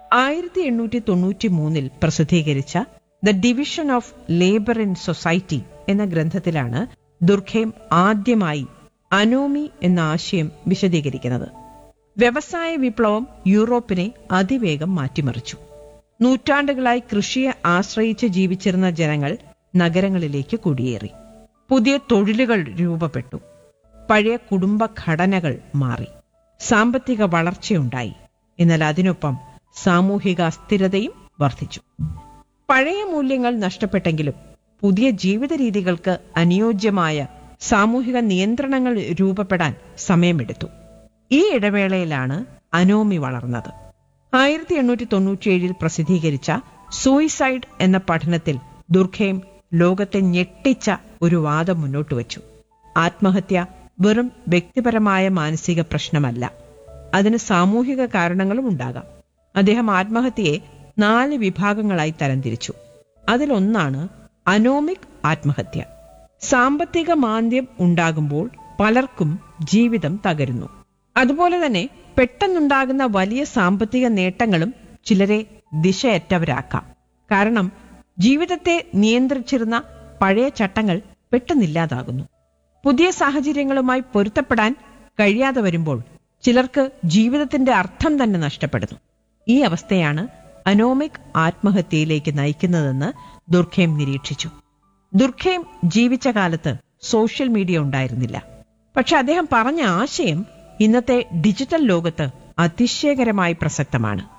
ആയിരത്തി എണ്ണൂറ്റി തൊണ്ണൂറ്റി മൂന്നിൽ പ്രസിദ്ധീകരിച്ച the division of labour in society എന്ന ഗ്രന്ഥത്തിലാണ് ദുർഖേം ആദ്യമായി അനോമി എന്ന ആശയം വിശദീകരിക്കുന്നത് വ്യവസായ വിപ്ലവം യൂറോപ്പിനെ അതിവേഗം മാറ്റിമറിച്ചു നൂറ്റാണ്ടുകളായി കൃഷിയെ ആശ്രയിച്ച് ജീവിച്ചിരുന്ന ജനങ്ങൾ നഗരങ്ങളിലേക്ക് കുടിയേറി പുതിയ തൊഴിലുകൾ രൂപപ്പെട്ടു പഴയ കുടുംബ ഘടനകൾ മാറി സാമ്പത്തിക വളർച്ചയുണ്ടായി എന്നാൽ അതിനൊപ്പം സാമൂഹിക അസ്ഥിരതയും വർദ്ധിച്ചു പഴയ മൂല്യങ്ങൾ നഷ്ടപ്പെട്ടെങ്കിലും പുതിയ ജീവിത രീതികൾക്ക് അനുയോജ്യമായ സാമൂഹിക നിയന്ത്രണങ്ങൾ രൂപപ്പെടാൻ സമയമെടുത്തു ഈ ഇടവേളയിലാണ് അനോമി വളർന്നത് ആയിരത്തി എണ്ണൂറ്റി തൊണ്ണൂറ്റിയേഴിൽ പ്രസിദ്ധീകരിച്ച സൂയിസൈഡ് എന്ന പഠനത്തിൽ ദുർഖേം ലോകത്തെ ഞെട്ടിച്ച ഒരു വാദം മുന്നോട്ട് വച്ചു ആത്മഹത്യ വെറും വ്യക്തിപരമായ മാനസിക പ്രശ്നമല്ല അതിന് സാമൂഹിക കാരണങ്ങളും ഉണ്ടാകാം അദ്ദേഹം ആത്മഹത്യയെ നാല് വിഭാഗങ്ങളായി തരംതിരിച്ചു അതിലൊന്നാണ് അനോമിക് ആത്മഹത്യ സാമ്പത്തിക മാന്ദ്യം ഉണ്ടാകുമ്പോൾ പലർക്കും ജീവിതം തകരുന്നു അതുപോലെ തന്നെ പെട്ടെന്നുണ്ടാകുന്ന വലിയ സാമ്പത്തിക നേട്ടങ്ങളും ചിലരെ ദിശയറ്റവരാക്കാം കാരണം ജീവിതത്തെ നിയന്ത്രിച്ചിരുന്ന പഴയ ചട്ടങ്ങൾ പെട്ടെന്നില്ലാതാകുന്നു പുതിയ സാഹചര്യങ്ങളുമായി പൊരുത്തപ്പെടാൻ കഴിയാതെ വരുമ്പോൾ ചിലർക്ക് ജീവിതത്തിന്റെ അർത്ഥം തന്നെ നഷ്ടപ്പെടുന്നു ഈ അവസ്ഥയാണ് അനോമിക് ആത്മഹത്യയിലേക്ക് നയിക്കുന്നതെന്ന് ദുർഖേം നിരീക്ഷിച്ചു ദുർഖേം ജീവിച്ച കാലത്ത് സോഷ്യൽ മീഡിയ ഉണ്ടായിരുന്നില്ല പക്ഷെ അദ്ദേഹം പറഞ്ഞ ആശയം ഇന്നത്തെ ഡിജിറ്റൽ ലോകത്ത് അതിശയകരമായി പ്രസക്തമാണ്